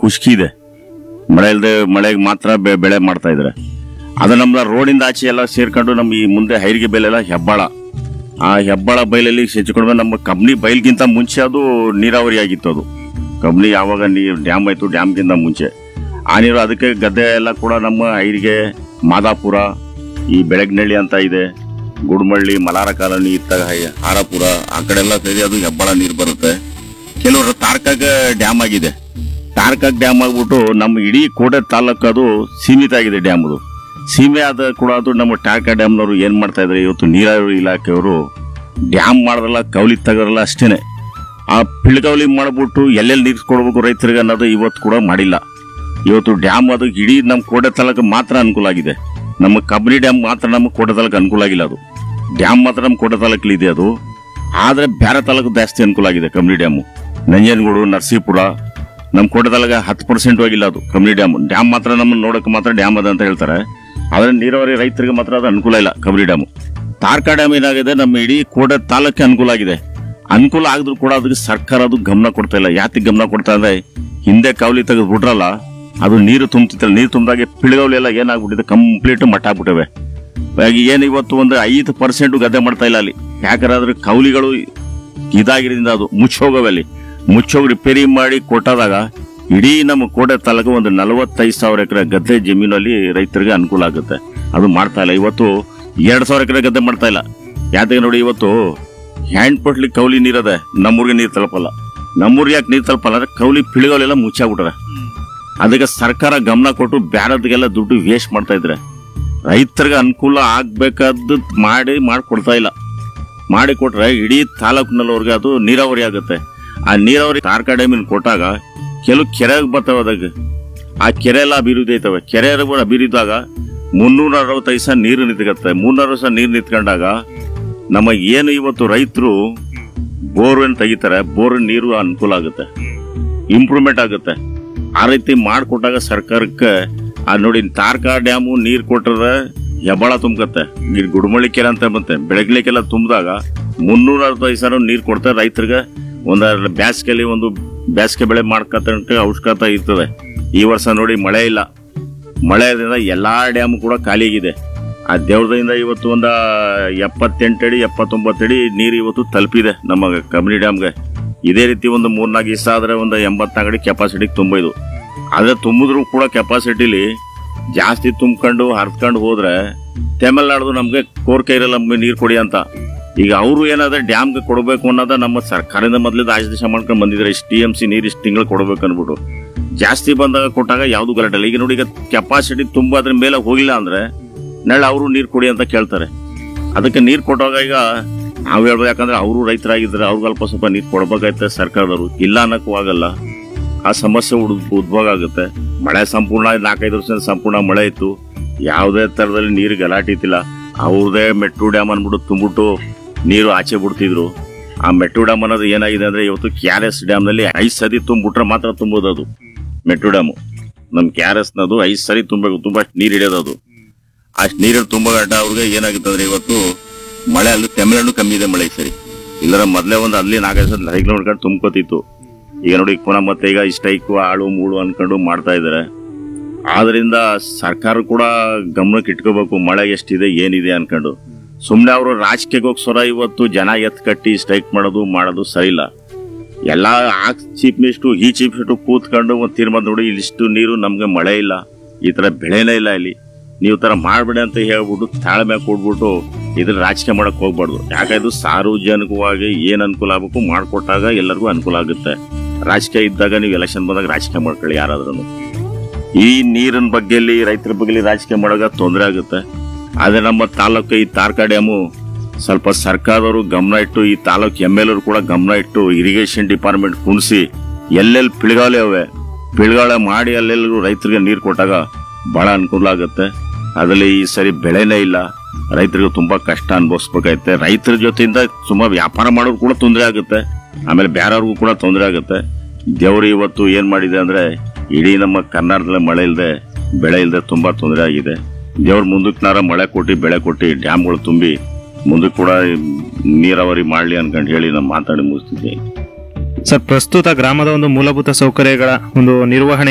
ಖುಷ್ಕಿ ಇದೆ ಮಳೆ ಇಲ್ಲದೆ ಮಳೆಗೆ ಮಾತ್ರ ಬೆ- ಬೆಳೆ ಮಾಡ್ತಾ ಇದ್ದಾರೆ ಅದು ನಮ್ಮ ರೋಡಿಂದ ಆಚೆ ಎಲ್ಲ ಸೇರ್ಕೊಂಡು ನಮ್ಮ ಈ ಮುಂದೆ ಹೈರಿಗೆ ಬೆಲೆಲ್ಲ ಹೆಬ್ಬಾಳ ಆ ಹೆಬ್ಬಾಳ ಬೈಲಲ್ಲಿ ಹೆಚ್ಚಿಕೊಂಡು ನಮ್ಮ ಕಬ್ನಿ ಬೈಲ್ಗಿಂತ ಮುಂಚೆ ಅದು ನೀರಾವರಿ ಆಗಿತ್ತು ಅದು ಕಬ್ನಿ ಯಾವಾಗ ನೀರು ಡ್ಯಾಮ್ ಆಯ್ತು ಡ್ಯಾಮ್ಗಿಂತ ಮುಂಚೆ ಆ ನೀರು ಅದಕ್ಕೆ ಗದ್ದೆ ಎಲ್ಲ ಕೂಡ ನಮ್ಮ ಐರಿಗೆ ಮಾದಾಪುರ ಈ ಬೆಳಗ್ನಳ್ಳಿ ಅಂತ ಇದೆ ಗುಡ್ಮಳ್ಳಿ ಮಲಾರ ಕಾಲೋನಿ ಇತ್ತಾಗ ಹೈ- ಹಾರಾಪುರ ಆ ಕಡೆ ಎಲ್ಲ ಸೇರಿ ಅದು ಹೆಬ್ಬಾಳ ನೀರು ಬರುತ್ತೆ ಕೆಲವರು ತಾರ್ಕಾಗ ಡ್ಯಾಮ್ ಆಗಿದೆ ತಾರ್ಕಾಗ್ ಡ್ಯಾಮ್ ಆಗ್ಬಿಟ್ಟು ನಮ್ಮ ಇಡೀ ಕೋಟೆ ತಾಲೂಕು ಅದು ಸೀಮಿತ ಆಗಿದೆ ಡ್ಯಾಮ್ ಅದು ಸೀಮೆ ಆದ ಕೂಡ ಅದು ನಮ್ಮ ಟಾರ್ಕಾ ಡ್ಯಾಮ್ನವರು ಏನ್ ಮಾಡ್ತಾ ಇದ್ದಾರೆ ಇವತ್ತು ನೀರಾವರಿ ಇಲಾಖೆಯವರು ಡ್ಯಾಮ್ ಮಾಡಿದ್ರಲ್ಲ ಕೌಲಿ ತೆಗದ್ರಲ್ಲ ಅಷ್ಟೇನೆ ಆ ಪಿಳ್ಕೌಲಿ ಮಾಡ್ಬಿಟ್ಟು ಎಲ್ಲೆಲ್ಲಿ ನೀರು ಕೊಡ್ಬೇಕು ರೈತರಿಗೆ ಅನ್ನೋದು ಇವತ್ತು ಕೂಡ ಮಾಡಿಲ್ಲ ಇವತ್ತು ಡ್ಯಾಮ್ ಅದು ಇಡೀ ನಮ್ಮ ಕೋಟೆ ತಾಲೂಕು ಮಾತ್ರ ಅನುಕೂಲ ಆಗಿದೆ ನಮ್ಮ ಕಬ್ನಿ ಡ್ಯಾಮ್ ಮಾತ್ರ ನಮ್ಮ ಕೋಟೆ ತಾಲೂಕು ಅನುಕೂಲ ಆಗಿಲ್ಲ ಅದು ಡ್ಯಾಮ್ ಮಾತ್ರ ನಮ್ಮ ಕೋಟೆ ತಾಲೂಕಲ್ಲಿ ಇದೆ ಅದು ಆದ್ರೆ ಬೇರೆ ತಾಲೂಕು ಜಾಸ್ತಿ ಅನುಕೂಲ ಆಗಿದೆ ಕಬ್ನಿ ಡ್ಯಾಮು ನಂಜನಗೂಡು ನರಸೀಪುರ ನಮ್ಮ ಕೋಟೆ ತಾಲೂಕು ಹತ್ತು ಪರ್ಸೆಂಟ್ ಆಗಿಲ್ಲ ಅದು ಕಬ್ನಿ ಡ್ಯಾಮ್ ಡ್ಯಾಮ್ ಮಾತ್ರ ನಮ್ಮ ನೋಡಕ್ಕೆ ಮಾತ್ರ ಡ್ಯಾಮ್ ಅದ ಅಂತ ಹೇಳ್ತಾರೆ ಆದ್ರೆ ನೀರಾವರಿ ರೈತರಿಗೆ ಮಾತ್ರ ಅದು ಅನುಕೂಲ ಇಲ್ಲ ಕಬ್ನಿ ಡ್ಯಾಮು ತಾರ್ಕಾ ಡ್ಯಾಮ್ ಏನಾಗಿದೆ ನಮ್ಮ ಇಡೀ ಕೋಟೆ ತಾಲೂಕಿಗೆ ಅನುಕೂಲ ಆಗಿದೆ ಅನುಕೂಲ ಆಗಿದ್ರು ಕೂಡ ಅದಕ್ಕೆ ಸರ್ಕಾರ ಅದು ಗಮನ ಕೊಡ್ತಾ ಇಲ್ಲ ಯಾತಿಗೆ ಗಮನ ಕೊಡ್ತಾ ಅಂದ್ರೆ ಹಿಂದೆ ಕವಲಿ ತೆಗೆದು ಬಿಟ್ರಲ್ಲ ಅದು ನೀರು ತುಂಬ್ತಿತ್ತಲ್ಲ ನೀರು ತುಂಬಿದಾಗೆ ಪಿಳ್ಗೌಲಿ ಎಲ್ಲ ಏನಾಗ್ಬಿಟ್ಟಿದೆ ಕಂಪ್ಲೀಟ್ ಮಟ್ಟ ಆಗ್ಬಿಟ್ಟವೆ ಹಾಗಾಗಿ ಏನು ಇವತ್ತು ಒಂದು ಐದು ಪರ್ಸೆಂಟ್ ಗದ್ದೆ ಮಾಡ್ತಾ ಇಲ್ಲ ಅಲ್ಲಿ ಯಾಕಂದ್ರೆ ಕೌಲಿಗಳು ಇದಾಗಿರೋದ್ರಿಂದ ಅದು ಮುಚ್ಚೋಗವೆ ಅಲ್ಲಿ ಮುಚ್ಚೋಗಿ ರಿಪೇರಿ ಮಾಡಿ ಕೊಟ್ಟಾದಾಗ ಇಡೀ ನಮ್ಮ ಕೋಟೆ ತಾಲೂಕು ಒಂದು ನಲವತ್ತೈದು ಸಾವಿರ ಎಕರೆ ಗದ್ದೆ ಜಮೀನಲ್ಲಿ ರೈತರಿಗೆ ಅನುಕೂಲ ಆಗುತ್ತೆ ಅದು ಮಾಡ್ತಾ ಇಲ್ಲ ಇವತ್ತು ಎರಡ್ ಸಾವಿರ ಎಕರೆ ಗದ್ದೆ ಮಾಡ್ತಾ ಇಲ್ಲ ಯಾಕೆ ನೋಡಿ ಇವತ್ತು ಹ್ಯಾಂಡ್ ಪಟ್ಲಿ ಕೌಲಿ ನೀರದೆ ನಮ್ಮೂರಿಗೆ ನೀರು ತಲುಪಲ್ಲ ನಮ್ಮೂರಿಗೆ ಯಾಕೆ ನೀರು ತಲುಪಲ್ಲ ಅಂದ್ರೆ ಕೌಲಿ ಪಿಳಿಗಳೆಲ್ಲ ಮುಚ್ಚಾಗ್ಬಿಟ್ರೆ ಅದಕ್ಕೆ ಸರ್ಕಾರ ಗಮನ ಕೊಟ್ಟು ಬ್ಯಾರದ್ಗೆಲ್ಲ ದುಡ್ಡು ವೇಸ್ಟ್ ಮಾಡ್ತಾ ಇದ್ರೆ ರೈತರಿಗೆ ಅನುಕೂಲ ಆಗ್ಬೇಕಾದ್ದು ಮಾಡಿ ಮಾಡ್ಕೊಡ್ತಾ ಇಲ್ಲ ಮಾಡಿ ಕೊಟ್ರೆ ಇಡೀ ತಾಲೂಕಿನಲ್ಲವ್ರಿಗೆ ಅದು ನೀರಾವರಿ ಆಗುತ್ತೆ ಆ ನೀರಾವರಿ ತಾರ್ಕಾ ಡ್ಯಾಮಿನ ಕೊಟ್ಟಾಗ ಕೆಲವು ಕೆರೆಗೆ ಬರ್ತಾವೆ ಅದಕ್ಕೆ ಆ ಕೆರೆ ಎಲ್ಲ ಅಭಿವೃದ್ಧಿ ಐತವೆ ಕೆರೆ ಅಭಿವೃದ್ಧಿಯಾಗ ಮುನ್ನೂರ ಅರವತ್ತೈದು ಸಾವಿರ ನೀರು ನಿಂತ್ಕತ್ತೆ ಮುನ್ನೂರ ಸಾವಿರ ನೀರು ನಿಂತ್ಕೊಂಡಾಗ ನಮ್ಮ ಏನು ಇವತ್ತು ರೈತರು ಬೋರ್ವೆನ್ ತೆಗಿತಾರೆ ಬೋರ್ ನೀರು ಅನುಕೂಲ ಆಗುತ್ತೆ ಇಂಪ್ರೂವ್ಮೆಂಟ್ ಆಗುತ್ತೆ ಆ ರೀತಿ ಮಾಡಿಕೊಟ್ಟಾಗ ಸರ್ಕಾರಕ್ಕೆ ಆ ನೋಡಿ ತಾರ್ಕಾ ಡ್ಯಾಮು ನೀರು ಕೊಟ್ಟರೆ ಹೆಬ್ಬಾಳ ತುಂಬಕತ್ತೆ ಈ ಗುಡ್ಮಳ್ಳಿ ಕೆರೆ ಅಂತ ಬಂತೆ ಬೆಳಗ್ಲಿಕ್ಕೆಲ್ಲ ತುಂಬಿದಾಗ ಮುನ್ನೂರ ಅರವತ್ತೈದು ಸಾವಿರ ನೀರು ಕೊಡ್ತಾರೆ ರೈತರಿಗೆ ಒಂದ ಬ್ಯಾಸ್ಗೆಲಿ ಒಂದು ಬ್ಯಾಸ್ಗೆ ಬೆಳೆ ಮಾಡ್ಕತ್ತ ಅವಶ್ಯಕತೆ ಇರ್ತದೆ ಈ ವರ್ಷ ನೋಡಿ ಮಳೆ ಇಲ್ಲ ಮಳೆಯಿಂದ ಎಲ್ಲಾ ಡ್ಯಾಮ್ ಕೂಡ ಖಾಲಿ ಆಗಿದೆ ಆ ದೇವ್ರದಿಂದ ಇವತ್ತು ಒಂದ ಎಪ್ಪತ್ತೆಂಟು ಅಡಿ ಎಪ್ಪತ್ತೊಂಬತ್ತು ಅಡಿ ನೀರು ಇವತ್ತು ತಲುಪಿದೆ ನಮ್ಮ ಕಬಿನಿ ಡ್ಯಾಮ್ಗೆ ಇದೇ ರೀತಿ ಒಂದು ಮೂರ್ನಾಲ್ಕು ದಿವಸ ಆದ್ರೆ ಒಂದು ಎಂಬತ್ನಾಲ್ಕು ಅಡಿ ಕೆಪಾಸಿಟಿಗೆ ತುಂಬಿದು ಆದ್ರೆ ತುಂಬಿದ್ರು ಕೂಡ ಕೆಪಾಸಿಟಿಲಿ ಜಾಸ್ತಿ ತುಂಬ್ಕೊಂಡು ಹರ್ದ್ಕೊಂಡು ಹೋದ್ರೆ ತಮಿಳ್ನಾಡು ನಮ್ಗೆ ಕೋರಿಕೆ ಇರಲ್ಲ ನಮ್ಗೆ ನೀರು ಕೊಡಿ ಅಂತ ಈಗ ಅವರು ಏನಾದ್ರೆ ಡ್ಯಾಮ್ಗೆ ಕೊಡಬೇಕು ಅನ್ನೋದ ನಮ್ಮ ಸರ್ಕಾರದಿಂದ ಮೊದಲಿಂದ ಆದೇಶ ಮಾಡ್ಕೊಂಡು ಬಂದಿದ್ರೆ ಇಷ್ಟು ಟಿ ಎಂ ಸಿ ನೀರು ಇಷ್ಟು ತಿಂಗಳು ಕೊಡಬೇಕು ಅನ್ಬಿಟ್ಟು ಜಾಸ್ತಿ ಬಂದಾಗ ಕೊಟ್ಟಾಗ ಯಾವ್ದು ಗಲಾಟೆ ಇಲ್ಲ ಈಗ ನೋಡಿ ಈಗ ಕೆಪಾಸಿಟಿ ತುಂಬ ಅದ್ರ ಮೇಲೆ ಹೋಗಿಲ್ಲ ಅಂದ್ರೆ ನಾಳೆ ಅವರು ನೀರು ಕೊಡಿ ಅಂತ ಕೇಳ್ತಾರೆ ಅದಕ್ಕೆ ನೀರು ಕೊಟ್ಟಾಗ ಈಗ ನಾವು ಹೇಳ್ಬೋದು ಯಾಕಂದ್ರೆ ಅವರು ರೈತರಾಗಿದ್ರೆ ಅವ್ರಿಗೆ ಅಲ್ಪ ಸ್ವಲ್ಪ ನೀರು ಕೊಡ್ಬೇಕಾಯ್ತದೆ ಸರ್ಕಾರದವರು ಇಲ್ಲ ಅನ್ನಕ್ಕೂ ಆಗಲ್ಲ ಆ ಸಮಸ್ಯೆ ಉಡ್- ಉದ್ಭವ ಆಗುತ್ತೆ ಮಳೆ ಸಂಪೂರ್ಣ ನಾಲ್ಕೈದು ವರ್ಷದಿಂದ ಸಂಪೂರ್ಣ ಮಳೆ ಇತ್ತು ಯಾವುದೇ ತರದಲ್ಲಿ ನೀರು ಗಲಾಟೆ ಇತ್ತಿಲ್ಲ ಅವ್ರದೇ ಮೆಟ್ರೋ ಡ್ಯಾಮ್ ಅನ್ಬಿಟ್ಟು ತುಂಬಿಟ್ಟು ನೀರು ಆಚೆ ಬಿಡ್ತಿದ್ರು ಆ ಮೆಟ್ರೋ ಡ್ಯಾಮ್ ಅನ್ನೋದು ಏನಾಗಿದೆ ಅಂದ್ರೆ ಇವತ್ತು ಕೆ ಆರ್ ಎಸ್ ಡ್ಯಾಮ್ ನಲ್ಲಿ ಐದು ಸರಿ ತುಂಬಿಟ್ರೆ ಮಾತ್ರ ತುಂಬೋದು ಅದು ಮೆಟ್ರೋ ಡ್ಯಾಮು ನಮ್ ಕೆ ಆರ್ ಎಸ್ ನದು ಐದು ಸರಿ ತುಂಬಬೇಕು ತುಂಬಾ ನೀರು ಹಿಡಿಯೋದು ಅದು ಅಷ್ಟು ನೀರಲ್ಲಿ ತುಂಬ ಗಂಟ ಅವ್ರಿಗೆ ಏನಾಗುತ್ತೆ ಅಂದ್ರೆ ಇವತ್ತು ಮಳೆ ಅಲ್ಲಿ ತಮಿಳ್ನಾಡು ಕಮ್ಮಿ ಇದೆ ಮಳೆ ಈ ಸರಿ ಇಲ್ಲರ ಮೊದಲೇ ಒಂದು ಅಲ್ಲಿ ನಾಲ್ಕೈದು ಸಲ ಸೈಕ್ಲೋನ್ ನೋಡ್ಕೊಂಡು ತುಂಬ್ಕೋತಿತ್ತು ಈಗ ನೋಡಿ ಪುನಃ ಮತ್ತೆ ಈಗ ಸ್ಟ್ರೈಕು ಆಳು ಮೂಳು ಅನ್ಕೊಂಡು ಮಾಡ್ತಾ ಇದ್ದಾರೆ ಆದ್ರಿಂದ ಸರ್ಕಾರ ಕೂಡ ಗಮನಕ್ಕೆ ಇಟ್ಕೋಬೇಕು ಮಳೆ ಎಷ್ಟಿದೆ ಏನಿದೆ ಅನ್ಕೊಂಡು ಸುಮ್ಮನೆ ಅವರು ರಾಜಕೀಯಕ್ಕೋಸ್ಕರ ಇವತ್ತು ಜನ ಎತ್ ಕಟ್ಟಿ ಸ್ಟ್ರೈಕ್ ಮಾಡೋದು ಮಾಡೋದು ಸರಿ ಇಲ್ಲ ಎಲ್ಲ ಆ ಚೀಫ್ ಮಿನಿಸ್ಟರ್ ಈ ಚೀಫ್ ಮಿನಿಸ್ಟರ್ ಕೂತ್ಕೊಂಡು ಒಂದು ತೀರ್ಮಾನ ನೋಡಿ ಇಲ್ಲಿಷ್ಟು ನೀರು ನಮ್ಗೆ ಮಳೆ ಇಲ್ಲ ಈ ತರ ಬೆಳೆನೇ ಇಲ್ಲ ಇಲ್ಲಿ ನೀವು ತರ ಮಾಡ್ಬೇಡಿ ಅಂತ ಹೇಳ್ಬಿಟ್ಟು ತಾಳ್ಮೆ ಕೊಡ್ಬಿಟ್ಟು ಇದ್ರ ರಾಜಕೀಯ ಮಾಡಕ್ ಹೋಗ್ಬಾರ್ದು ಯಾಕಂದ್ರೆ ಇದು ಸಾರ್ವಜನಿಕವಾಗಿ ಏನ್ ಅನುಕೂಲ ಆಗ್ಬೇಕು ಮಾಡ್ಕೊಟ್ಟಾಗ ಎಲ್ಲರಿಗೂ ಅನುಕೂಲ ಆಗುತ್ತೆ ರಾಜಕೀಯ ಇದ್ದಾಗ ನೀವು ಎಲೆಕ್ಷನ್ ಬಂದಾಗ ರಾಜಕೀಯ ಮಾಡ್ಕೊಳ್ಳಿ ಯಾರಾದ್ರೂ ಈ ನೀರಿನ ಬಗ್ಗೆಯಲ್ಲಿ ರೈತರ ಬಗ್ಗೆ ರಾಜಕೀಯ ಮಾಡೋವಾಗ ತೊಂದರೆ ಆಗುತ್ತೆ ಆದ್ರೆ ನಮ್ಮ ತಾಲೂಕು ಈ ತಾರ್ಕಾ ಡ್ಯಾಮು ಸ್ವಲ್ಪ ಸರ್ಕಾರದವರು ಗಮನ ಇಟ್ಟು ಈ ತಾಲೂಕು ಎಮ್ ಎಲ್ ಕೂಡ ಗಮನ ಇಟ್ಟು ಇರಿಗೇಷನ್ ಡಿಪಾರ್ಟ್ಮೆಂಟ್ ಕುಣಿಸಿ ಎಲ್ಲೆಲ್ಲಿ ಪಿಳ್ಗಾಲೆ ಅವೆ ಪಿಳ್ಗಾಳೆ ಮಾಡಿ ಅಲ್ಲೆಲ್ಲರೂ ರೈತರಿಗೆ ನೀರು ಕೊಟ್ಟಾಗ ಬಹಳ ಅನುಕೂಲ ಆಗುತ್ತೆ ಅದರಲ್ಲಿ ಈ ಸರಿ ಬೆಳೆನೇ ಇಲ್ಲ ರೈತರಿಗೆ ತುಂಬಾ ಕಷ್ಟ ಅನುಭವಿಸ್ಬೇಕಾಗತ್ತೆ ರೈತರ ಜೊತೆಯಿಂದ ಸುಮಾರು ವ್ಯಾಪಾರ ಮಾಡೋರು ಕೂಡ ತೊಂದರೆ ಆಗುತ್ತೆ ಆಮೇಲೆ ಬೇರೆಯವ್ರಿಗೂ ಕೂಡ ತೊಂದರೆ ಆಗುತ್ತೆ ದೇವರು ಇವತ್ತು ಏನ್ ಮಾಡಿದೆ ಅಂದ್ರೆ ಇಡೀ ನಮ್ಮ ಕರ್ನಾಟಕದಲ್ಲಿ ಮಳೆ ಇಲ್ಲದೆ ಬೆಳೆ ಇಲ್ಲದೆ ತುಂಬಾ ತೊಂದರೆ ಆಗಿದೆ ದೇವ್ರ ಮುಂದಕ್ನಾರ ಮಳೆ ಕೊಟ್ಟು ಬೆಳೆ ಕೊಟ್ಟು ಡ್ಯಾಮ್ಗಳು ತುಂಬಿ ಮುಂದಕ್ಕೆ ಕೂಡ ನೀರಾವರಿ ಮಾಡ್ಲಿ ಅನ್ಕೊಂಡು ಹೇಳಿ ನಾನು ಮಾತಾಡಿ ಮುಗಿಸ್ತಿದ್ದೆ ಸರ್ ಪ್ರಸ್ತುತ ಗ್ರಾಮದ ಒಂದು ಮೂಲಭೂತ ಸೌಕರ್ಯಗಳ ಒಂದು ನಿರ್ವಹಣೆ